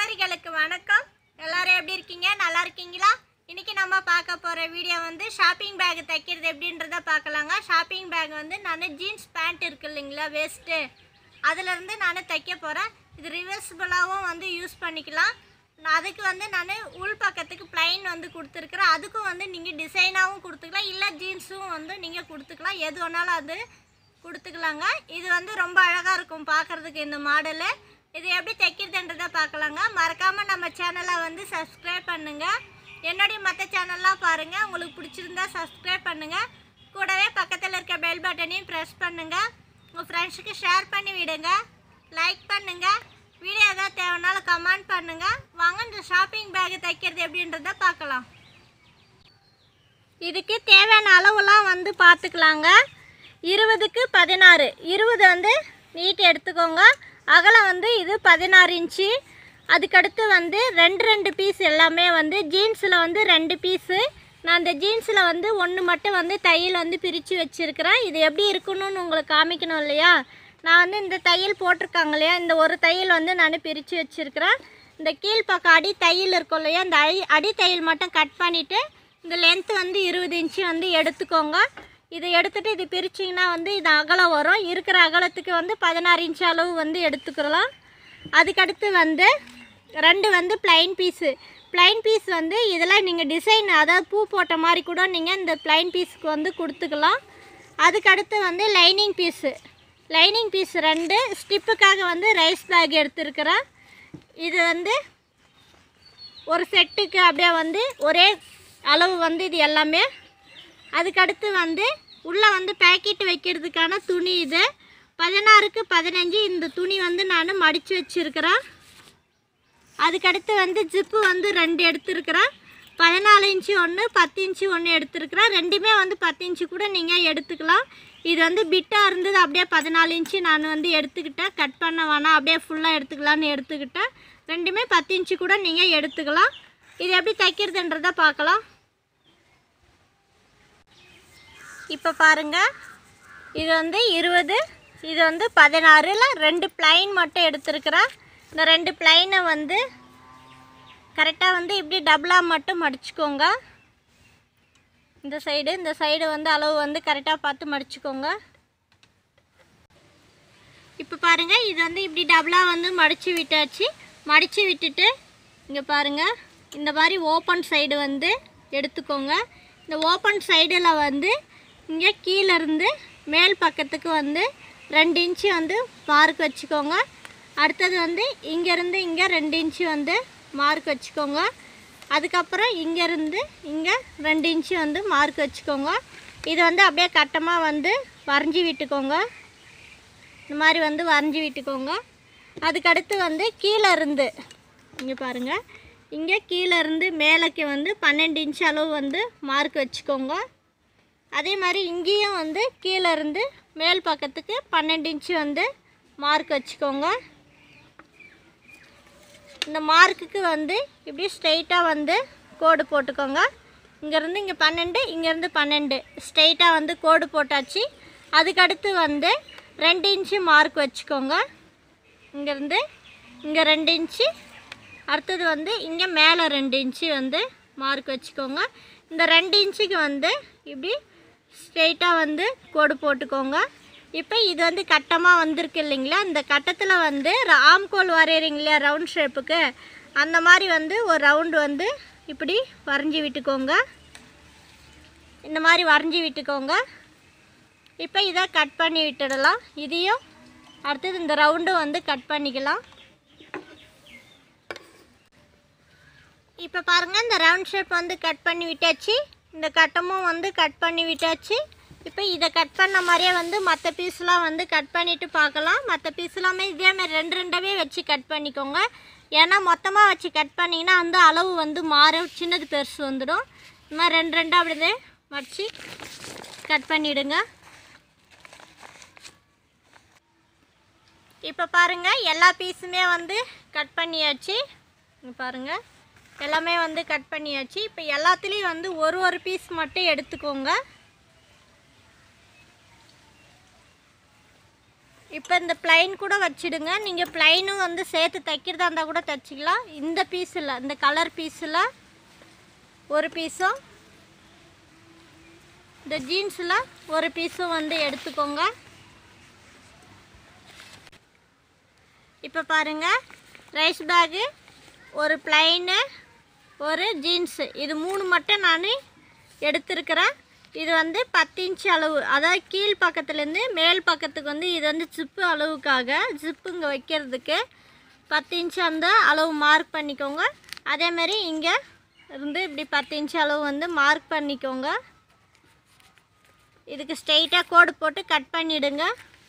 வியாபாரிகளுக்கு வணக்கம் எல்லாரும் எப்படி இருக்கீங்க நல்லா இருக்கீங்களா இன்னைக்கு நம்ம பார்க்க போகிற வீடியோ வந்து ஷாப்பிங் பேக் தைக்கிறது எப்படின்றத பார்க்கலாங்க ஷாப்பிங் பேக் வந்து நான் ஜீன்ஸ் பேண்ட் இருக்கு இல்லைங்களா வேஸ்ட்டு அதுலேருந்து நான் தைக்க போகிறேன் இது ரிவர்சிபிளாகவும் வந்து யூஸ் பண்ணிக்கலாம் நான் அதுக்கு வந்து நான் உள் பக்கத்துக்கு ப்ளைன் வந்து கொடுத்துருக்குறேன் அதுக்கும் வந்து நீங்கள் டிசைனாகவும் கொடுத்துக்கலாம் இல்லை ஜீன்ஸும் வந்து நீங்கள் கொடுத்துக்கலாம் எது வேணாலும் அது கொடுத்துக்கலாங்க இது வந்து ரொம்ப அழகாக இருக்கும் பார்க்குறதுக்கு இந்த மாடலு இது எப்படி தைக்கிறதுன்றதை பார்க்கலாங்க மறக்காமல் நம்ம சேனலை வந்து சப்ஸ்கிரைப் பண்ணுங்கள் என்னுடைய மற்ற சேனல்லாம் பாருங்கள் உங்களுக்கு பிடிச்சிருந்தா சப்ஸ்கிரைப் பண்ணுங்கள் கூடவே பக்கத்தில் இருக்க பெல் பட்டனையும் ப்ரெஸ் பண்ணுங்கள் உங்கள் ஃப்ரெண்ட்ஸுக்கு ஷேர் பண்ணி விடுங்க லைக் பண்ணுங்கள் வீடியோ ஏதாவது தேவைனாலும் கமெண்ட் பண்ணுங்கள் வாங்க இந்த ஷாப்பிங் பேக் தைக்கிறது எப்படின்றத பார்க்கலாம் இதுக்கு தேவையான அளவுலாம் வந்து பார்த்துக்கலாங்க இருபதுக்கு பதினாறு இருபது வந்து நீட் எடுத்துக்கோங்க அகலம் வந்து இது பதினாறு இன்ச்சு அதுக்கடுத்து வந்து ரெண்டு ரெண்டு பீஸ் எல்லாமே வந்து ஜீன்ஸில் வந்து ரெண்டு பீஸு நான் அந்த ஜீன்ஸில் வந்து ஒன்று மட்டும் வந்து தையல் வந்து பிரித்து வச்சுருக்கிறேன் இது எப்படி இருக்கணும்னு உங்களுக்கு காமிக்கணும் இல்லையா நான் வந்து இந்த தையல் போட்டிருக்காங்க இல்லையா இந்த ஒரு தையல் வந்து நான் பிரித்து வச்சுருக்கிறேன் இந்த கீழ்ப்பக்கம் அடி தையல் இருக்கும் இல்லையா இந்த அடி அடி தையல் மட்டும் கட் பண்ணிவிட்டு இந்த லென்த் வந்து இருபது இன்ச்சு வந்து எடுத்துக்கோங்க இதை எடுத்துகிட்டு இது பிரிச்சிங்கன்னா வந்து இது அகலம் வரும் இருக்கிற அகலத்துக்கு வந்து பதினாறு இன்ச் அளவு வந்து எடுத்துக்கலாம் அதுக்கடுத்து வந்து ரெண்டு வந்து ப்ளைன் பீஸு ப்ளைன் பீஸ் வந்து இதில் நீங்கள் டிசைன் அதாவது பூ போட்ட மாதிரி கூட நீங்கள் இந்த ப்ளைன் பீஸுக்கு வந்து கொடுத்துக்கலாம் அதுக்கடுத்து வந்து லைனிங் பீஸு லைனிங் பீஸ் ரெண்டு ஸ்டிப்புக்காக வந்து ரைஸ் பேக் எடுத்துருக்கிறேன் இது வந்து ஒரு செட்டுக்கு அப்படியே வந்து ஒரே அளவு வந்து இது எல்லாமே அதுக்கடுத்து வந்து உள்ளே வந்து பேக்கெட் வைக்கிறதுக்கான துணி இது பதினாறுக்கு பதினஞ்சு இந்த துணி வந்து நான் மடித்து வச்சுருக்கிறேன் அதுக்கடுத்து வந்து ஜிப்பு வந்து ரெண்டு எடுத்துருக்கிறேன் பதினாலு இன்ச்சு ஒன்று பத்து இன்ச்சு ஒன்று எடுத்துருக்கிறேன் ரெண்டுமே வந்து பத்து இன்ச்சு கூட நீங்கள் எடுத்துக்கலாம் இது வந்து பிட்டாக இருந்தது அப்படியே பதினாலு இன்ச்சு நான் வந்து எடுத்துக்கிட்டேன் கட் பண்ண வேணாம் அப்படியே ஃபுல்லாக எடுத்துக்கலான்னு எடுத்துக்கிட்டேன் ரெண்டுமே பத்து இன்ச்சு கூட நீங்கள் எடுத்துக்கலாம் இது எப்படி தைக்கிறதுன்றதை பார்க்கலாம் இப்போ பாருங்கள் இது வந்து இருபது இது வந்து பதினாறில் ரெண்டு ப்ளைன் மட்டும் எடுத்துருக்குறேன் இந்த ரெண்டு ப்ளைனை வந்து கரெக்டாக வந்து இப்படி டபுளாக மட்டும் மடிச்சுக்கோங்க இந்த சைடு இந்த சைடு வந்து அளவு வந்து கரெக்டாக பார்த்து மடிச்சுக்கோங்க இப்போ பாருங்கள் இது வந்து இப்படி டபுளாக வந்து மடித்து விட்டாச்சு மடித்து விட்டுட்டு இங்கே பாருங்கள் இந்த மாதிரி ஓப்பன் சைடு வந்து எடுத்துக்கோங்க இந்த ஓப்பன் சைடில் வந்து இங்கே கீழே இருந்து மேல் பக்கத்துக்கு வந்து ரெண்டு இன்ச்சு வந்து மார்க் வச்சுக்கோங்க அடுத்தது வந்து இங்கேருந்து இங்கே ரெண்டு இன்ச்சு வந்து மார்க் வச்சுக்கோங்க அதுக்கப்புறம் இங்கேருந்து இங்கே ரெண்டு இன்ச்சு வந்து மார்க் வச்சுக்கோங்க இது வந்து அப்படியே கட்டமாக வந்து வரைஞ்சி விட்டுக்கோங்க இந்த மாதிரி வந்து வரைஞ்சி விட்டுக்கோங்க அதுக்கடுத்து வந்து கீழே இருந்து இங்கே பாருங்கள் இங்கே கீழே இருந்து மேலேக்கு வந்து பன்னெண்டு இன்ச் அளவு வந்து மார்க் வச்சுக்கோங்க அதே மாதிரி இங்கேயும் வந்து கீழே இருந்து மேல் பக்கத்துக்கு பன்னெண்டு இன்ச்சு வந்து மார்க் வச்சுக்கோங்க இந்த மார்க்குக்கு வந்து இப்படி ஸ்ட்ரைட்டாக வந்து கோடு போட்டுக்கோங்க இங்கேருந்து இங்கே பன்னெண்டு இங்கேருந்து பன்னெண்டு ஸ்ட்ரைட்டாக வந்து கோடு போட்டாச்சு அதுக்கடுத்து வந்து ரெண்டு இன்ச்சு மார்க் வச்சுக்கோங்க இங்கேருந்து இங்கே ரெண்டு இன்ச்சு அடுத்தது வந்து இங்கே மேலே ரெண்டு இன்ச்சு வந்து மார்க் வச்சுக்கோங்க இந்த ரெண்டு இன்ச்சுக்கு வந்து இப்படி ஸ்ட்ரெயிட்டாக வந்து கோடு போட்டுக்கோங்க இப்போ இது வந்து கட்டமாக வந்திருக்கு இல்லைங்களா இந்த கட்டத்தில் வந்து ஆம்கோல் வரைகிறீங்க இல்லையா ரவுண்ட் ஷேப்புக்கு அந்த மாதிரி வந்து ஒரு ரவுண்டு வந்து இப்படி வரைஞ்சி விட்டுக்கோங்க இந்த மாதிரி வரைஞ்சி விட்டுக்கோங்க இப்போ இதை கட் பண்ணி விட்டுடலாம் இதையும் அடுத்தது இந்த ரவுண்டும் வந்து கட் பண்ணிக்கலாம் இப்போ பாருங்கள் இந்த ரவுண்ட் ஷேப் வந்து கட் பண்ணி விட்டாச்சு இந்த கட்டமும் வந்து கட் பண்ணி விட்டாச்சு இப்போ இதை கட் பண்ண மாதிரியே வந்து மற்ற பீஸ்லாம் வந்து கட் பண்ணிவிட்டு பார்க்கலாம் மற்ற பீஸ்லாமே இதே மாதிரி ரெண்டு ரெண்டாவே வச்சு கட் பண்ணிக்கோங்க ஏன்னா மொத்தமாக வச்சு கட் பண்ணிங்கன்னா அந்த அளவு வந்து மாறும் சின்னது பெருசு வந்துடும் இந்த மாதிரி ரெண்டு ரெண்டாக அப்படியே வச்சு கட் பண்ணிவிடுங்க இப்போ பாருங்கள் எல்லா பீஸுமே வந்து கட் பண்ணியாச்சு இங்க பாருங்கள் எல்லாமே வந்து கட் பண்ணியாச்சு இப்போ எல்லாத்துலேயும் வந்து ஒரு ஒரு பீஸ் மட்டும் எடுத்துக்கோங்க இப்போ இந்த பிளைன் கூட வச்சிடுங்க நீங்கள் பிளைனும் வந்து சேர்த்து தைக்கிறதா இருந்தால் கூட தைச்சிக்கலாம் இந்த பீஸில் இந்த கலர் பீஸில் ஒரு பீஸும் இந்த ஜீன்ஸில் ஒரு பீஸும் வந்து எடுத்துக்கோங்க இப்போ பாருங்கள் ரைஸ் பேகு ஒரு பிளைனு ஒரு ஜீன்ஸு இது மூணு மட்டும் நான் எடுத்திருக்கிறேன் இது வந்து பத்து இன்ச் அளவு அதாவது கீழ் பக்கத்துலேருந்து மேல் பக்கத்துக்கு வந்து இது வந்து ஜிப்பு அளவுக்காக ஜிப்பு இங்கே வைக்கிறதுக்கு பத்து இன்ச் அந்த அளவு மார்க் பண்ணிக்கோங்க அதேமாரி இங்கே இருந்து இப்படி பத்து இன்ச் அளவு வந்து மார்க் பண்ணிக்கோங்க இதுக்கு ஸ்ட்ரெயிட்டாக கோடு போட்டு கட் பண்ணிவிடுங்க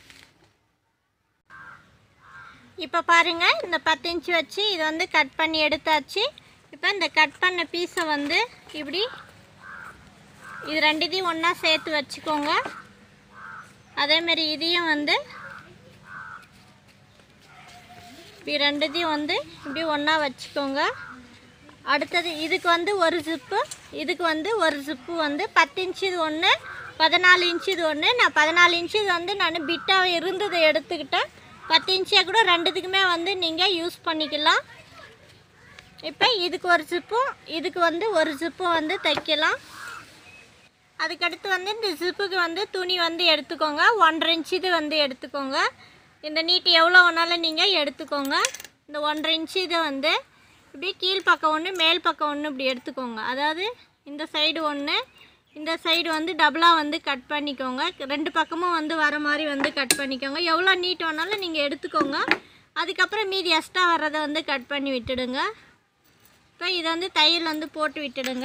இப்போ பாருங்க இந்த பத்து இன்ச் வச்சு இது வந்து கட் பண்ணி எடுத்தாச்சு இப்போ இந்த கட் பண்ண பீஸை வந்து இப்படி இது ரெண்டுத்தையும் ஒன்றா சேர்த்து வச்சுக்கோங்க அதேமாரி இதையும் வந்து இப்படி ரெண்டுத்தையும் வந்து இப்படி ஒன்றா வச்சுக்கோங்க அடுத்தது இதுக்கு வந்து ஒரு ஜிப்பு இதுக்கு வந்து ஒரு ஜிப்பு வந்து பத்து இன்ச்சு இது ஒன்று பதினாலு இன்ச்சு இது ஒன்று நான் பதினாலு இன்ச்சு இது வந்து நான் பிட்டாக இருந்ததை எடுத்துக்கிட்டேன் பத்து இன்ச்சியாக கூட ரெண்டுத்துக்குமே வந்து நீங்கள் யூஸ் பண்ணிக்கலாம் இப்போ இதுக்கு ஒரு ஜிப்பும் இதுக்கு வந்து ஒரு ஜிப்பும் வந்து தைக்கலாம் அதுக்கடுத்து வந்து இந்த ஜிப்புக்கு வந்து துணி வந்து எடுத்துக்கோங்க ஒன்றரை இன்ச்சு இது வந்து எடுத்துக்கோங்க இந்த நீட்டு எவ்வளோ வேணாலும் நீங்கள் எடுத்துக்கோங்க இந்த ஒன்றரை இன்ச்சு இதை வந்து இப்படி கீழ் பக்கம் ஒன்று மேல் பக்கம் ஒன்று இப்படி எடுத்துக்கோங்க அதாவது இந்த சைடு ஒன்று இந்த சைடு வந்து டபுளாக வந்து கட் பண்ணிக்கோங்க ரெண்டு பக்கமும் வந்து வர மாதிரி வந்து கட் பண்ணிக்கோங்க எவ்வளோ நீட் வேணாலும் நீங்கள் எடுத்துக்கோங்க அதுக்கப்புறம் மீதி எக்ஸ்ட்ரா வர்றதை வந்து கட் பண்ணி விட்டுடுங்க இப்போ இதை வந்து தையல் வந்து போட்டு விட்டுடுங்க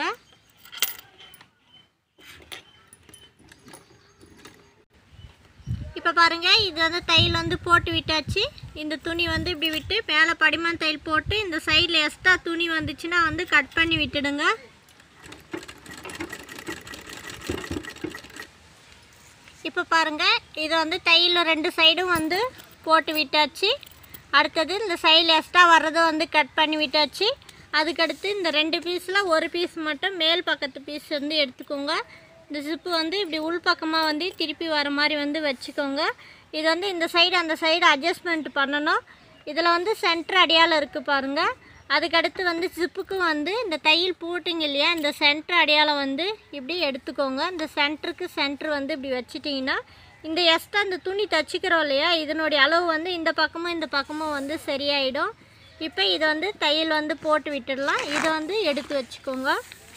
இப்போ பாருங்கள் இது வந்து தையல் வந்து போட்டு விட்டாச்சு இந்த துணி வந்து இப்படி விட்டு மேலே படிமான் தையல் போட்டு இந்த சைடில் எக்ஸ்ட்ரா துணி வந்துச்சுன்னா வந்து கட் பண்ணி விட்டுடுங்க இப்போ பாருங்கள் இது வந்து தையல் ரெண்டு சைடும் வந்து போட்டு விட்டாச்சு அடுத்தது இந்த சைடில் எக்ஸ்ட்ரா வர்றதை வந்து கட் பண்ணி விட்டாச்சு அதுக்கடுத்து இந்த ரெண்டு பீஸில் ஒரு பீஸ் மட்டும் மேல் பக்கத்து பீஸ் வந்து எடுத்துக்கோங்க இந்த ஜிப்பு வந்து இப்படி உள் பக்கமாக வந்து திருப்பி வர மாதிரி வந்து வச்சுக்கோங்க இது வந்து இந்த சைடு அந்த சைடு அட்ஜஸ்ட்மெண்ட் பண்ணணும் இதில் வந்து சென்டர் அடையாளம் இருக்குது பாருங்கள் அதுக்கடுத்து வந்து ஜிப்புக்கு வந்து இந்த தையல் போட்டிங்க இல்லையா இந்த சென்டர் அடையாளம் வந்து இப்படி எடுத்துக்கோங்க இந்த சென்டருக்கு சென்டர் வந்து இப்படி வச்சிட்டிங்கன்னா இந்த எக்ஸ்ட்ரா இந்த துணி தச்சுக்கிறோம் இல்லையா இதனுடைய அளவு வந்து இந்த பக்கமும் இந்த பக்கமும் வந்து சரியாயிடும் இப்போ இதை வந்து தையல் வந்து போட்டு விட்டுடலாம் இதை வந்து எடுத்து வச்சுக்கோங்க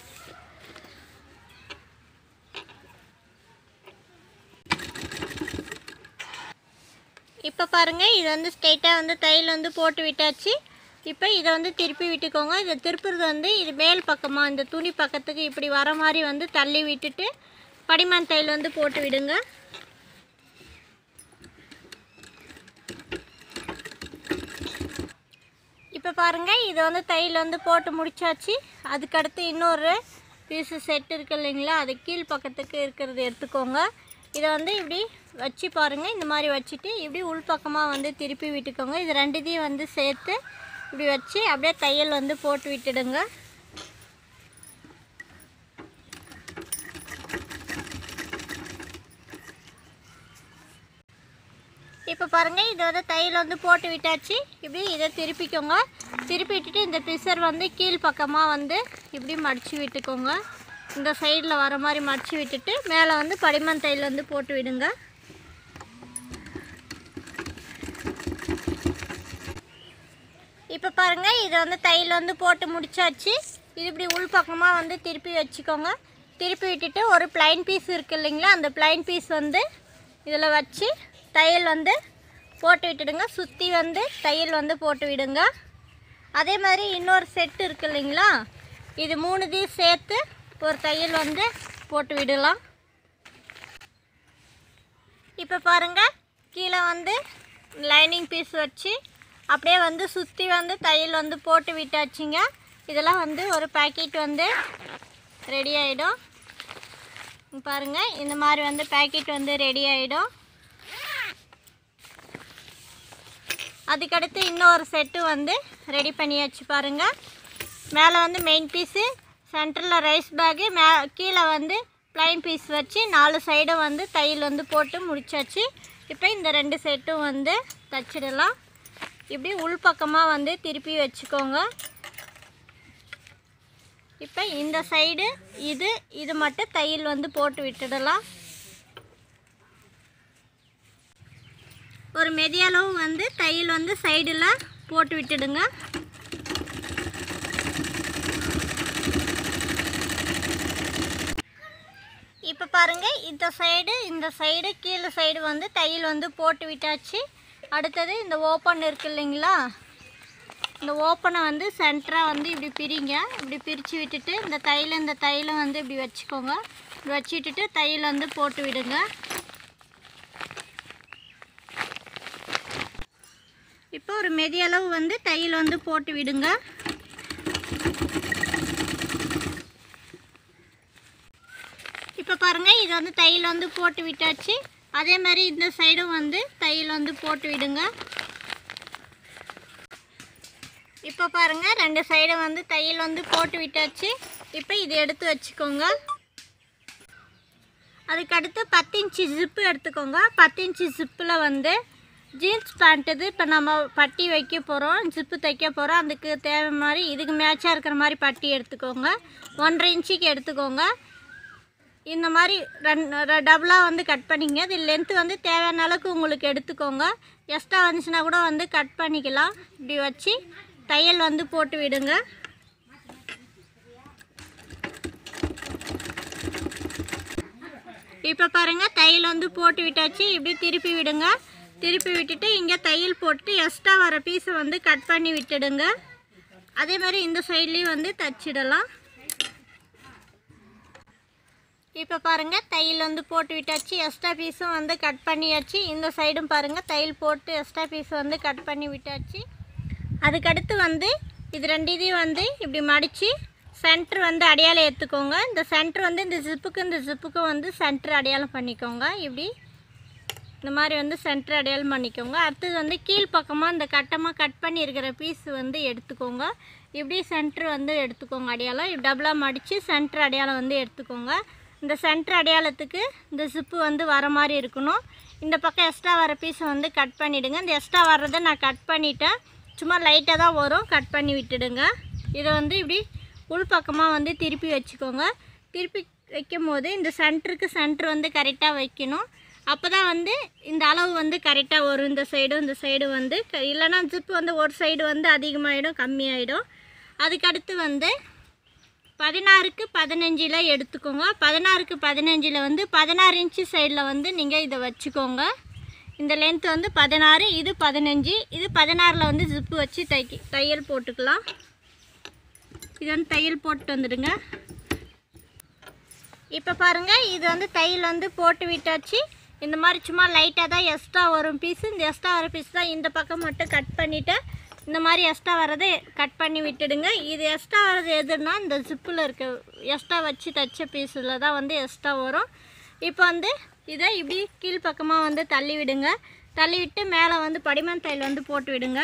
இப்போ பாருங்கள் இது வந்து ஸ்ட்ரெயிட்டாக வந்து தையல் வந்து போட்டு விட்டாச்சு இப்போ இதை வந்து திருப்பி விட்டுக்கோங்க இதை திருப்புறது வந்து இது மேல் பக்கமாக இந்த துணி பக்கத்துக்கு இப்படி வர மாதிரி வந்து தள்ளி விட்டுட்டு படிமான் தையல் வந்து போட்டு விடுங்க இப்போ பாருங்கள் இது வந்து தையல் வந்து போட்டு முடிச்சாச்சு அதுக்கடுத்து இன்னொரு பீஸு செட் இருக்கு இல்லைங்களா அது கீழ் பக்கத்துக்கு இருக்கிறது எடுத்துக்கோங்க இதை வந்து இப்படி வச்சு பாருங்கள் இந்த மாதிரி வச்சுட்டு இப்படி உள் பக்கமாக வந்து திருப்பி விட்டுக்கோங்க இது ரெண்டுத்தையும் வந்து சேர்த்து இப்படி வச்சு அப்படியே தையல் வந்து போட்டு விட்டுடுங்க இப்போ பாருங்கள் இது வந்து தையல் வந்து போட்டு விட்டாச்சு இப்படி இதை திருப்பிக்கோங்க திருப்பி விட்டுட்டு இந்த பிசர் வந்து கீழ் பக்கமாக வந்து இப்படி மடித்து விட்டுக்கோங்க இந்த சைடில் வர மாதிரி மடித்து விட்டுட்டு மேலே வந்து படிமன் தையல் வந்து போட்டு விடுங்க இப்போ பாருங்கள் இதை வந்து தையல் வந்து போட்டு முடிச்சாச்சு இது இப்படி உள் பக்கமாக வந்து திருப்பி வச்சுக்கோங்க திருப்பி விட்டுட்டு ஒரு ப்ளைன் பீஸ் இருக்குது இல்லைங்களா அந்த ப்ளைன் பீஸ் வந்து இதில் வச்சு தையல் வந்து போட்டு விட்டுடுங்க சுற்றி வந்து தையல் வந்து போட்டு விடுங்க அதே மாதிரி இன்னொரு செட் இருக்கு இல்லைங்களா இது மூணுதையும் சேர்த்து ஒரு தையல் வந்து போட்டு விடலாம் இப்போ பாருங்கள் கீழே வந்து லைனிங் பீஸ் வச்சு அப்படியே வந்து சுற்றி வந்து தையல் வந்து போட்டு விட்டாச்சுங்க இதெல்லாம் வந்து ஒரு பாக்கெட் வந்து ரெடி ஆகிடும் பாருங்கள் இந்த மாதிரி வந்து பாக்கெட் வந்து ரெடி ஆகிடும் அதுக்கடுத்து இன்னொரு செட்டு வந்து ரெடி பண்ணியாச்சு பாருங்கள் மேலே வந்து மெயின் பீஸு சென்டரில் ரைஸ் பேக்கு மே கீழே வந்து ப்ளைன் பீஸ் வச்சு நாலு சைடும் வந்து தையல் வந்து போட்டு முடிச்சாச்சு இப்போ இந்த ரெண்டு செட்டும் வந்து தச்சிடலாம் இப்படி உள்பக்கமாக வந்து திருப்பி வச்சுக்கோங்க இப்போ இந்த சைடு இது இது மட்டும் தையல் வந்து போட்டு விட்டுடலாம் ஒரு மெதியளவு வந்து தையல் வந்து சைடில் போட்டு விட்டுடுங்க இப்போ பாருங்கள் இந்த சைடு இந்த சைடு கீழே சைடு வந்து தையல் வந்து போட்டு விட்டாச்சு அடுத்தது இந்த ஓப்பன் இருக்கு இல்லைங்களா இந்த ஓப்பனை வந்து சென்டராக வந்து இப்படி பிரிங்க இப்படி பிரித்து விட்டுட்டு இந்த தையல் இந்த தையலும் வந்து இப்படி வச்சுக்கோங்க இப்படி வச்சு விட்டுட்டு தையல் வந்து போட்டு விடுங்க இப்போ ஒரு மெதியளவு வந்து தையல் வந்து போட்டு விடுங்க இப்போ பாருங்கள் இது வந்து தையல் வந்து போட்டு விட்டாச்சு அதே மாதிரி இந்த சைடும் வந்து தையல் வந்து போட்டு விடுங்க இப்போ பாருங்கள் ரெண்டு சைடும் வந்து தையல் வந்து போட்டு விட்டாச்சு இப்போ இது எடுத்து வச்சுக்கோங்க அதுக்கடுத்து பத்து இன்ச்சு ஜிப்பு எடுத்துக்கோங்க பத்து இன்ச்சு ஜிப்பில் வந்து ஜீன்ஸ் பேண்ட் இது இப்போ நம்ம பட்டி வைக்க போகிறோம் ஜிப்பு தைக்க போகிறோம் அதுக்கு தேவை மாதிரி இதுக்கு மேட்சாக இருக்கிற மாதிரி பட்டி எடுத்துக்கோங்க ஒன்றரை இன்ச்சுக்கு எடுத்துக்கோங்க இந்த மாதிரி ரெண்டு டபுளாக வந்து கட் பண்ணிங்க இது லென்த்து வந்து தேவையான அளவுக்கு உங்களுக்கு எடுத்துக்கோங்க எக்ஸ்ட்ரா வந்துச்சுன்னா கூட வந்து கட் பண்ணிக்கலாம் இப்படி வச்சு தையல் வந்து போட்டு விடுங்க இப்போ பாருங்கள் தையல் வந்து போட்டு விட்டாச்சு இப்படி திருப்பி விடுங்க திருப்பி விட்டுட்டு இங்கே தையல் போட்டு எக்ஸ்ட்ரா வர பீஸை வந்து கட் பண்ணி விட்டுடுங்க அதே மாதிரி இந்த சைட்லேயும் வந்து தச்சிடலாம் இப்போ பாருங்கள் தையல் வந்து போட்டு விட்டாச்சு எக்ஸ்ட்ரா பீஸும் வந்து கட் பண்ணியாச்சு இந்த சைடும் பாருங்கள் தையல் போட்டு எக்ஸ்ட்ரா பீஸ் வந்து கட் பண்ணி விட்டாச்சு அதுக்கடுத்து வந்து இது ரெண்டு இதையும் வந்து இப்படி மடித்து சென்டர் வந்து அடையாளம் எடுத்துக்கோங்க இந்த சென்டர் வந்து இந்த ஜிப்புக்கு இந்த ஜிப்புக்கும் வந்து சென்டர் அடையாளம் பண்ணிக்கோங்க இப்படி இந்த மாதிரி வந்து சென்டர் அடையாளம் பண்ணிக்கோங்க அடுத்தது வந்து கீழ்ப்பக்கமாக இந்த கட்டமாக கட் பண்ணி இருக்கிற பீஸ் வந்து எடுத்துக்கோங்க இப்படி சென்டர் வந்து எடுத்துக்கோங்க அடையாளம் டபுளாக மடித்து சென்டர் அடையாளம் வந்து எடுத்துக்கோங்க இந்த சென்டர் அடையாளத்துக்கு இந்த ஜிப்பு வந்து வர மாதிரி இருக்கணும் இந்த பக்கம் எக்ஸ்ட்ரா வர பீஸை வந்து கட் பண்ணிவிடுங்க இந்த எக்ஸ்ட்ரா வர்றதை நான் கட் பண்ணிட்டேன் சும்மா லைட்டாக தான் வரும் கட் பண்ணி விட்டுடுங்க இதை வந்து இப்படி உள் பக்கமாக வந்து திருப்பி வச்சுக்கோங்க திருப்பி வைக்கும் போது இந்த சென்டருக்கு சென்டர் வந்து கரெக்டாக வைக்கணும் அப்போ தான் வந்து இந்த அளவு வந்து கரெக்டாக வரும் இந்த சைடும் இந்த சைடு வந்து க- இல்லைன்னா ஜிப்பு வந்து ஒரு சைடு வந்து அதிகமாகிடும் கம்மியாயிடும் அதுக்கடுத்து வந்து பதினாறுக்கு பதினஞ்சில் எடுத்துக்கோங்க பதினாறுக்கு பதினஞ்சில் வந்து பதினாறு இன்ச்சு சைடில் வந்து நீங்கள் இதை வச்சுக்கோங்க இந்த லென்த் வந்து பதினாறு இது பதினஞ்சு இது பதினாறில் வந்து ஜிப்பு வச்சு தைக்க தையல் போட்டுக்கலாம் இது வந்து தையல் போட்டு வந்துடுங்க இப்போ பாருங்கள் இது வந்து தையல் வந்து போட்டு விட்டாச்சு இந்த மாதிரி சும்மா லைட்டாக தான் எக்ஸ்ட்ரா வரும் பீஸு இந்த எக்ஸ்ட்ரா வர பீஸ் தான் இந்த பக்கம் மட்டும் கட் பண்ணிவிட்டு இந்த மாதிரி எக்ஸ்ட்ரா வரதை கட் பண்ணி விட்டுடுங்க இது எக்ஸ்ட்ரா வர்றது எதுனா இந்த ஜிப்பில் இருக்க எக்ஸ்ட்ரா வச்சு தைச்ச பீஸில் தான் வந்து எக்ஸ்ட்ரா வரும் இப்போ வந்து இதை இப்படி கீழ்ப்பக்கமாக வந்து தள்ளி விடுங்க தள்ளி விட்டு மேலே வந்து படிமன் தையல் வந்து போட்டு விடுங்க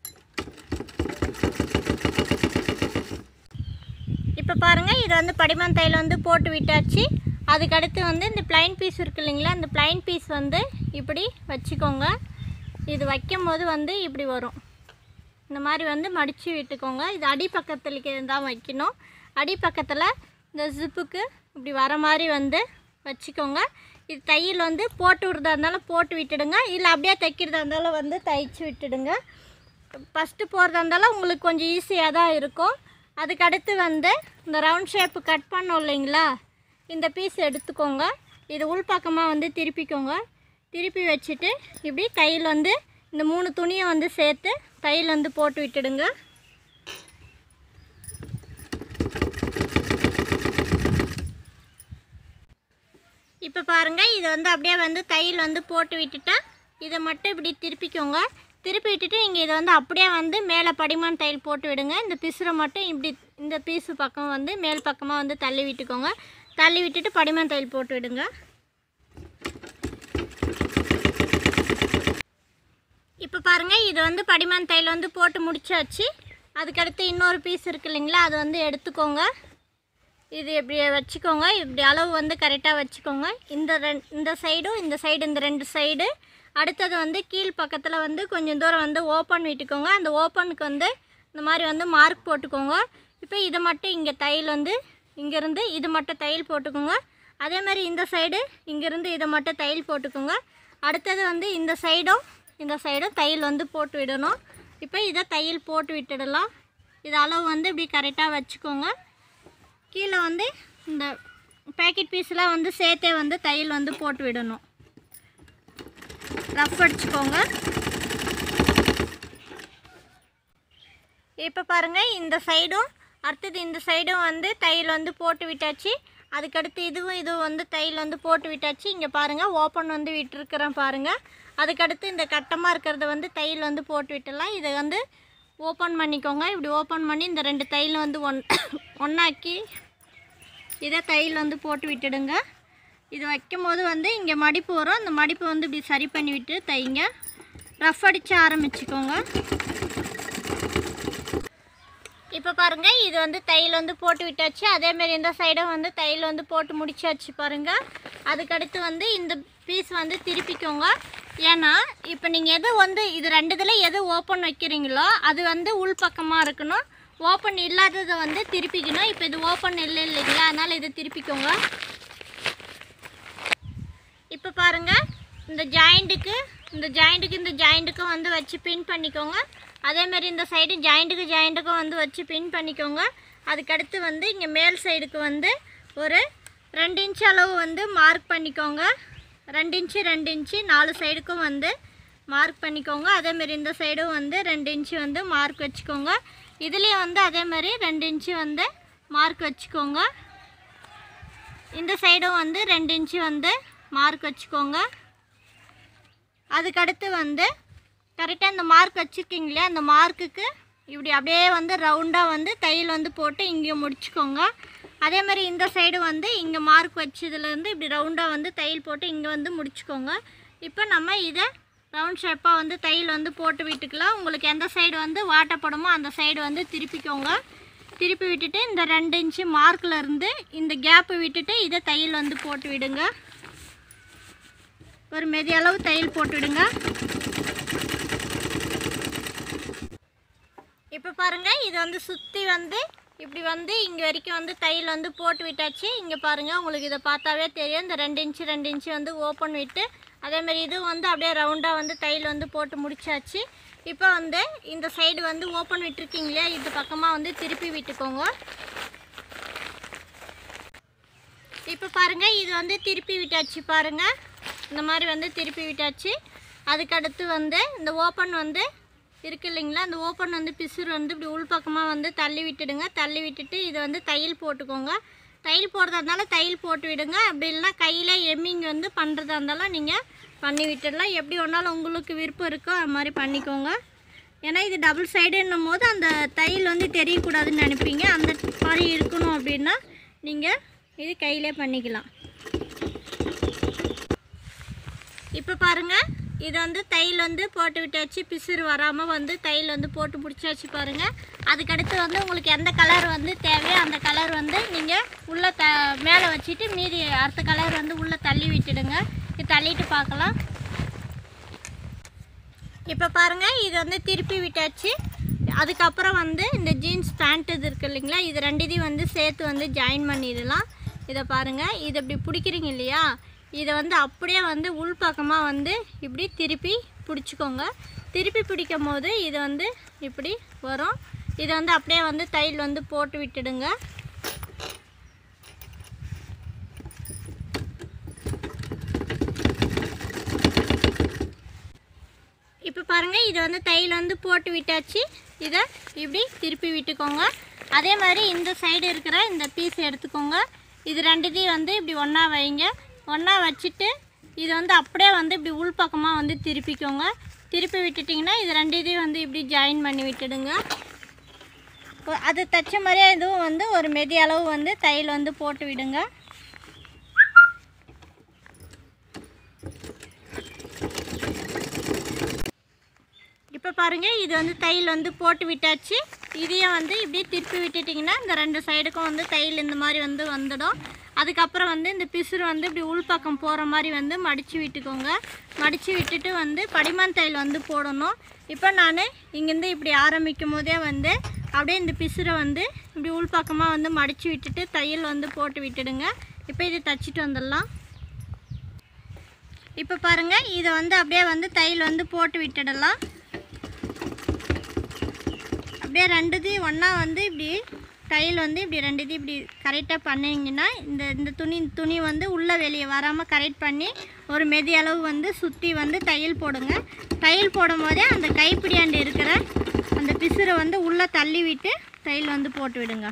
இப்போ பாருங்கள் இது வந்து படிமன் தையல் வந்து போட்டு விட்டாச்சு அதுக்கடுத்து வந்து இந்த பிளைன் பீஸ் இருக்கு இல்லைங்களா இந்த பிளைன் பீஸ் வந்து இப்படி வச்சுக்கோங்க இது வைக்கும் போது வந்து இப்படி வரும் இந்த மாதிரி வந்து மடித்து விட்டுக்கோங்க இது அடிப்பக்கத்துலக்கு தான் வைக்கணும் அடிப்பக்கத்தில் இந்த ஜிப்புக்கு இப்படி வர மாதிரி வந்து வச்சுக்கோங்க இது தையல் வந்து போட்டு விடுறதா இருந்தாலும் போட்டு விட்டுடுங்க இல்லை அப்படியே தைக்கிறதா இருந்தாலும் வந்து தைச்சு விட்டுடுங்க ஃபஸ்ட்டு போகிறதா இருந்தாலும் உங்களுக்கு கொஞ்சம் ஈஸியாக தான் இருக்கும் அதுக்கடுத்து வந்து இந்த ரவுண்ட் ஷேப்பு கட் பண்ணோம் இல்லைங்களா இந்த பீஸ் எடுத்துக்கோங்க இது உள்பக்கமாக வந்து திருப்பிக்கோங்க திருப்பி வச்சுட்டு இப்படி கையில் வந்து இந்த மூணு துணியை வந்து சேர்த்து தையல் வந்து போட்டு விட்டுடுங்க இப்போ பாருங்கள் இது வந்து அப்படியே வந்து தையல் வந்து போட்டு விட்டுட்டேன் இதை மட்டும் இப்படி திருப்பிக்கோங்க திருப்பி விட்டுட்டு நீங்கள் இதை வந்து அப்படியே வந்து மேலே படிமான் தையல் போட்டு விடுங்க இந்த பிசுரை மட்டும் இப்படி இந்த பீஸு பக்கம் வந்து மேல் பக்கமாக வந்து தள்ளி விட்டுக்கோங்க தள்ளி விட்டுட்டு படிமான் தையல் போட்டு விடுங்க இப்போ பாருங்கள் இது வந்து படிமான் தையல் வந்து போட்டு முடிச்சாச்சு அதுக்கடுத்து இன்னொரு பீஸ் இருக்கு இல்லைங்களா அது வந்து எடுத்துக்கோங்க இது இப்படி வச்சுக்கோங்க இப்படி அளவு வந்து கரெக்டாக வச்சுக்கோங்க இந்த ரெண் இந்த சைடும் இந்த சைடு இந்த ரெண்டு சைடு அடுத்தது வந்து கீழ் பக்கத்தில் வந்து கொஞ்சம் தூரம் வந்து ஓப்பன் விட்டுக்கோங்க அந்த ஓப்பனுக்கு வந்து இந்த மாதிரி வந்து மார்க் போட்டுக்கோங்க இப்போ இதை மட்டும் இங்கே தையல் வந்து இங்கேருந்து இது மட்டும் தையல் போட்டுக்கோங்க அதே மாதிரி இந்த சைடு இங்கேருந்து இதை மட்டும் தையல் போட்டுக்கோங்க அடுத்தது வந்து இந்த சைடும் இந்த சைடும் தையல் வந்து போட்டு விடணும் இப்போ இதை தையல் போட்டு விட்டுடலாம் இது அளவு வந்து இப்படி கரெக்டாக வச்சுக்கோங்க கீழே வந்து இந்த பேக்கெட் பீஸ்லாம் வந்து சேர்த்தே வந்து தையல் வந்து போட்டு விடணும் ரஃப் அடிச்சுக்கோங்க இப்போ பாருங்கள் இந்த சைடும் அடுத்தது இந்த சைடும் வந்து தையல் வந்து போட்டு விட்டாச்சு அதுக்கடுத்து இதுவும் இதுவும் வந்து தையல் வந்து போட்டு விட்டாச்சு இங்கே பாருங்கள் ஓப்பன் வந்து விட்டுருக்குறேன் பாருங்கள் அதுக்கடுத்து இந்த கட்டமாக இருக்கிறத வந்து தையல் வந்து போட்டு விட்டுடலாம் இதை வந்து ஓப்பன் பண்ணிக்கோங்க இப்படி ஓப்பன் பண்ணி இந்த ரெண்டு தையல் வந்து ஒன் ஒன்றாக்கி இதை தையல் வந்து போட்டு விட்டுடுங்க இது வைக்கும் போது வந்து இங்கே மடிப்பு வரும் அந்த மடிப்பை வந்து இப்படி சரி பண்ணி விட்டு தைங்க ரஃப் அடித்து ஆரம்பிச்சுக்கோங்க இப்போ பாருங்கள் இது வந்து தையல் வந்து போட்டு விட்டாச்சு அதேமாரி இந்த சைடும் வந்து தையல் வந்து போட்டு முடிச்சாச்சு பாருங்கள் அதுக்கடுத்து வந்து இந்த பீஸ் வந்து திருப்பிக்கோங்க ஏன்னா இப்போ நீங்கள் எது வந்து இது ரெண்டுத்தில் எது ஓப்பன் வைக்கிறீங்களோ அது வந்து உள் பக்கமாக இருக்கணும் ஓப்பன் இல்லாததை வந்து திருப்பிக்கணும் இப்போ இது ஓப்பன் இல்லை இல்லைங்களா அதனால் இதை திருப்பிக்கோங்க இப்போ பாருங்க இந்த ஜாயிண்ட்டுக்கு இந்த ஜாயிண்ட்டுக்கு இந்த ஜாயிண்ட்டுக்கும் வந்து வச்சு பின் பண்ணிக்கோங்க அதே மாதிரி இந்த சைடு ஜாயிண்ட்டுக்கு ஜாயிண்ட்டுக்கும் வந்து வச்சு பின் பண்ணிக்கோங்க அதுக்கடுத்து வந்து இங்கே மேல் சைடுக்கு வந்து ஒரு ரெண்டு இன்ச் அளவு வந்து மார்க் பண்ணிக்கோங்க ரெண்டு இன்ச்சு ரெண்டு இன்ச்சு நாலு சைடுக்கும் வந்து மார்க் பண்ணிக்கோங்க அதே மாதிரி இந்த சைடும் வந்து ரெண்டு இன்ச்சு வந்து மார்க் வச்சுக்கோங்க இதுலேயும் வந்து அதே மாதிரி ரெண்டு இன்ச்சு வந்து மார்க் வச்சுக்கோங்க இந்த சைடும் வந்து ரெண்டு இன்ச்சு வந்து மார்க் வச்சுக்கோங்க அதுக்கடுத்து வந்து கரெக்டாக இந்த மார்க் வச்சுருக்கீங்க இல்லையா அந்த மார்க்குக்கு இப்படி அப்படியே வந்து ரவுண்டாக வந்து தையல் வந்து போட்டு இங்கே முடிச்சுக்கோங்க அதே மாதிரி இந்த சைடு வந்து இங்கே மார்க் வச்சதுலேருந்து இப்படி ரவுண்டாக வந்து தையல் போட்டு இங்கே வந்து முடிச்சுக்கோங்க இப்போ நம்ம இதை ரவுண்ட் ஷேப்பாக வந்து தையல் வந்து போட்டு விட்டுக்கலாம் உங்களுக்கு எந்த சைடு வந்து வாட்டப்படமோ அந்த சைடு வந்து திருப்பிக்கோங்க திருப்பி விட்டுட்டு இந்த ரெண்டு இன்ச்சு மார்க்கில் இருந்து இந்த கேப்பு விட்டுட்டு இதை தையல் வந்து போட்டு விடுங்க ஒரு மெதி அளவு தையல் போட்டு விடுங்க இப்போ பாருங்க இது வந்து சுற்றி வந்து இப்படி வந்து இங்கே வரைக்கும் வந்து தையல் வந்து போட்டு விட்டாச்சு இங்கே பாருங்க உங்களுக்கு இதை பார்த்தாவே தெரியும் இந்த ரெண்டு இன்ச்சு ரெண்டு இன்ச்சு வந்து ஓப்பன் விட்டு அதே மாதிரி இது வந்து அப்படியே ரவுண்டாக வந்து தையல் வந்து போட்டு முடிச்சாச்சு இப்போ வந்து இந்த சைடு வந்து ஓப்பன் விட்டுருக்கீங்க இல்லையா இது பக்கமாக வந்து திருப்பி விட்டுக்கோங்க இப்போ பாருங்க இது வந்து திருப்பி விட்டாச்சு பாருங்க இந்த மாதிரி வந்து திருப்பி விட்டாச்சு அதுக்கடுத்து வந்து இந்த ஓப்பன் வந்து இருக்கு இல்லைங்களா அந்த ஓப்பன் வந்து பிசுறு வந்து இப்படி உள்பக்கமாக வந்து தள்ளி விட்டுடுங்க தள்ளி விட்டுட்டு இதை வந்து தையல் போட்டுக்கோங்க தையல் போடுறதா இருந்தாலும் தையல் போட்டு விடுங்க அப்படி இல்லைன்னா கையில் எம்மிங் வந்து பண்ணுறதா இருந்தாலும் நீங்கள் பண்ணி விட்டுடலாம் எப்படி ஒன்றாலும் உங்களுக்கு விருப்பம் இருக்கோ அது மாதிரி பண்ணிக்கோங்க ஏன்னா இது டபுள் சைடுன்னும் போது அந்த தையல் வந்து தெரியக்கூடாதுன்னு நினைப்பீங்க அந்த மாதிரி இருக்கணும் அப்படின்னா நீங்கள் இது கையிலே பண்ணிக்கலாம் இப்போ பாருங்க இது வந்து தையல் வந்து போட்டு விட்டாச்சு பிசுறு வராமல் வந்து தையல் வந்து போட்டு பிடிச்சாச்சு பாருங்க அதுக்கடுத்து வந்து உங்களுக்கு எந்த கலர் வந்து தேவையோ அந்த கலர் வந்து நீங்கள் உள்ளே த மேலே வச்சுட்டு மீதி அடுத்த கலர் வந்து உள்ளே தள்ளி விட்டுடுங்க இது தள்ளிட்டு பார்க்கலாம் இப்போ பாருங்க இது வந்து திருப்பி விட்டாச்சு அதுக்கப்புறம் வந்து இந்த ஜீன்ஸ் பேண்ட் இது இருக்கு இல்லைங்களா இது ரெண்டுத்தையும் வந்து சேர்த்து வந்து ஜாயின் பண்ணிடலாம் இதை பாருங்க இது இப்படி பிடிக்கிறீங்க இல்லையா இதை வந்து அப்படியே வந்து உள்பக்கமாக வந்து இப்படி திருப்பி பிடிச்சிக்கோங்க திருப்பி பிடிக்கும் போது இது வந்து இப்படி வரும் இதை வந்து அப்படியே வந்து தையல் வந்து போட்டு விட்டுடுங்க இப்போ பாருங்கள் இது வந்து தையல் வந்து போட்டு விட்டாச்சு இதை இப்படி திருப்பி விட்டுக்கோங்க அதே மாதிரி இந்த சைடு இருக்கிற இந்த பீஸ் எடுத்துக்கோங்க இது ரெண்டுத்தையும் வந்து இப்படி ஒன்றா வைங்க ஒன்றா வச்சுட்டு இது வந்து அப்படியே வந்து இப்படி உள்பக்கமாக வந்து திருப்பிக்கோங்க திருப்பி விட்டுட்டிங்கன்னா இது ரெண்டுத்தையும் வந்து இப்படி ஜாயின் பண்ணி விட்டுடுங்க ஒ- அது தைச்ச மாதிரியே இதுவும் வந்து ஒரு மெதி அளவு வந்து தையல் வந்து போட்டு விடுங்க இப்போ பாருங்கள் இது வந்து தையல் வந்து போட்டு விட்டாச்சு இதையும் வந்து இப்படி திருப்பி விட்டுட்டிங்கன்னா இந்த ரெண்டு சைடுக்கும் வந்து தையல் இந்த மாதிரி வந்து வந்துடும் அதுக்கப்புறம் வந்து இந்த பிசுறு வந்து இப்படி உள்பக்கம் போகிற மாதிரி வந்து மடித்து விட்டுக்கோங்க மடித்து விட்டுட்டு வந்து படிமான் தையல் வந்து போடணும் இப்போ நான் இங்கேருந்து இப்படி ஆரம்பிக்கும் போதே வந்து அப்படியே இந்த பிசுரை வந்து இப்படி உள்பக்கமாக வந்து மடித்து விட்டுட்டு தையல் வந்து போட்டு விட்டுடுங்க இப்போ இது தச்சிட்டு வந்துடலாம் இப்போ பாருங்கள் இதை வந்து அப்படியே வந்து தையல் வந்து போட்டு விட்டுடலாம் அப்படியே ரெண்டுத்தையும் ஒன்றா வந்து இப்படி தையல் வந்து இப்படி ரெண்டுத்தையும் இப்படி கரெக்டாக பண்ணிங்கன்னா இந்த இந்த துணி துணி வந்து உள்ளே வெளியே வராமல் கரெக்ட் பண்ணி ஒரு மெதி அளவு வந்து சுற்றி வந்து தையல் போடுங்க தையல் போடும் போதே அந்த கைப்பிடியாண்டு இருக்கிற அந்த பிசுரை வந்து உள்ளே தள்ளி விட்டு தையல் வந்து போட்டு விடுங்க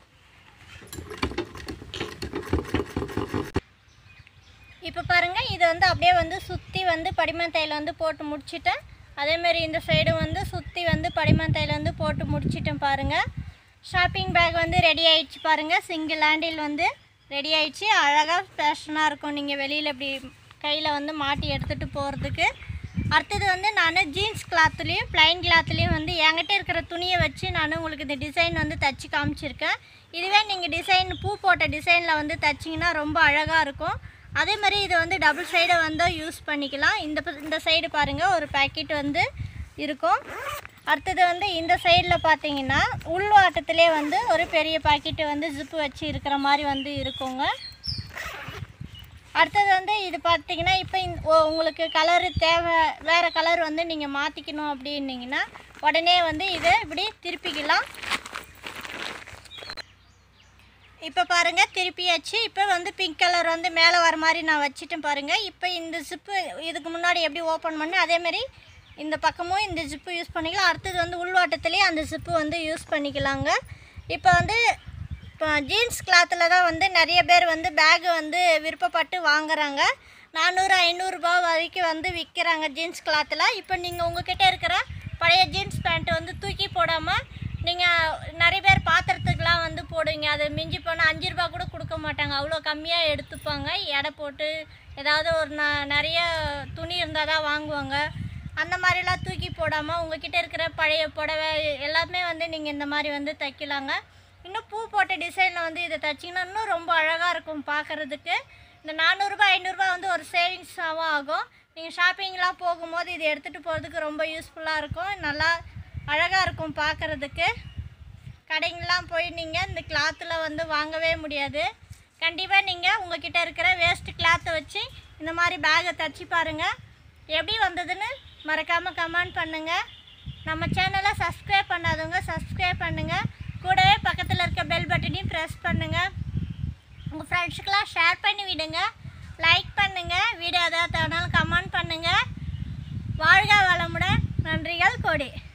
இப்போ பாருங்கள் இதை வந்து அப்படியே வந்து சுற்றி வந்து படிமன் தையல் வந்து போட்டு முடிச்சிட்டேன் அதேமாரி இந்த சைடு வந்து சுற்றி வந்து படிமன் தையல் வந்து போட்டு முடிச்சிட்டேன் பாருங்கள் ஷாப்பிங் பேக் வந்து ரெடி ஆயிடுச்சு பாருங்கள் சிங்கிள் ஹேண்டில் வந்து ரெடி ஆயிடுச்சு அழகாக ஃபேஷனாக இருக்கும் நீங்கள் வெளியில் இப்படி கையில் வந்து மாட்டி எடுத்துகிட்டு போகிறதுக்கு அடுத்தது வந்து நான் ஜீன்ஸ் கிளாத்துலேயும் ப்ளைன் கிளாத்துலேயும் வந்து என்கிட்ட இருக்கிற துணியை வச்சு நான் உங்களுக்கு இந்த டிசைன் வந்து தச்சு காமிச்சிருக்கேன் இதுவே நீங்கள் டிசைன் பூ போட்ட டிசைனில் வந்து தச்சிங்கன்னா ரொம்ப அழகாக இருக்கும் அதே மாதிரி இதை வந்து டபுள் சைடை வந்து யூஸ் பண்ணிக்கலாம் இந்த ப- இந்த சைடு பாருங்கள் ஒரு பேக்கெட் வந்து இருக்கும் அடுத்தது வந்து இந்த சைடில் பார்த்தீங்கன்னா உள்வாட்டத்திலே வந்து ஒரு பெரிய பாக்கெட்டு வந்து ஜிப்பு வச்சு இருக்கிற மாதிரி வந்து இருக்குங்க அடுத்தது வந்து இது பார்த்தீங்கன்னா இப்போ இந்த- ஓ, உங்களுக்கு கலரு தேவை வேறு கலர் வந்து நீங்கள் மாற்றிக்கணும் அப்படின்னீங்கன்னா உடனே வந்து இதை இப்படி திருப்பிக்கலாம் இப்போ பாருங்கள் திருப்பியாச்சு இப்போ வந்து பிங்க் கலர் வந்து மேலே வர மாதிரி நான் வச்சுட்டேன் பாருங்கள் இப்போ இந்த ஜிப்பு இதுக்கு முன்னாடி எப்படி ஓப்பன் பண்ணேன் அதேமாரி இந்த பக்கமும் இந்த ஜிப்பு யூஸ் பண்ணிக்கலாம் அடுத்தது வந்து உள்வாட்டத்துலேயே அந்த ஜிப்பு வந்து யூஸ் பண்ணிக்கலாங்க இப்போ வந்து இப்போ ஜீன்ஸ் கிளாத்தில் தான் வந்து நிறைய பேர் வந்து பேக் வந்து விருப்பப்பட்டு வாங்குறாங்க நானூறு ஐநூறுரூபா வரைக்கும் வந்து விற்கிறாங்க ஜீன்ஸ் கிளாத்தில் இப்போ நீங்கள் உங்ககிட்ட இருக்கிற பழைய ஜீன்ஸ் பேண்ட்டு வந்து தூக்கி போடாமல் நீங்கள் நிறைய பேர் பாத்திரத்துக்குலாம் வந்து போடுவீங்க அது மிஞ்சி போனால் அஞ்சு ரூபா கூட கொடுக்க மாட்டாங்க அவ்வளோ கம்மியாக எடுத்துப்பாங்க எடை போட்டு ஏதாவது ஒரு ந நிறைய துணி இருந்தால் தான் வாங்குவாங்க அந்த மாதிரிலாம் தூக்கி போடாமல் உங்ககிட்ட இருக்கிற பழைய புடவை எல்லாமே வந்து நீங்கள் இந்த மாதிரி வந்து தைக்கலாங்க இன்னும் பூ போட்ட டிசைனில் வந்து இதை தைச்சிங்கன்னா இன்னும் ரொம்ப அழகாக இருக்கும் பார்க்குறதுக்கு இந்த நானூறுரூபா ஐநூறுரூபா வந்து ஒரு சேவிங்ஸாகவும் ஆகும் நீங்கள் ஷாப்பிங்லாம் போகும்போது இது எடுத்துகிட்டு போகிறதுக்கு ரொம்ப யூஸ்ஃபுல்லாக இருக்கும் நல்லா அழகாக இருக்கும் பார்க்குறதுக்கு கடைங்கெலாம் போய் நீங்கள் இந்த கிளாத்தில் வந்து வாங்கவே முடியாது கண்டிப்பாக நீங்கள் உங்ககிட்ட இருக்கிற வேஸ்ட் கிளாத்தை வச்சு இந்த மாதிரி பேகை தச்சு பாருங்கள் எப்படி வந்ததுன்னு மறக்காமல் கமெண்ட் பண்ணுங்கள் நம்ம சேனலை சப்ஸ்கிரைப் பண்ணாதவங்க சப்ஸ்கிரைப் பண்ணுங்கள் கூடவே பக்கத்தில் இருக்க பெல் பட்டனையும் ப்ரெஸ் பண்ணுங்கள் உங்கள் ஃப்ரெண்ட்ஸுக்கெலாம் ஷேர் பண்ணி விடுங்க லைக் பண்ணுங்கள் வீடியோ ஏதாவது வேணாலும் கமெண்ட் பண்ணுங்கள் வாழ்க வளமுடன் நன்றிகள் கோடி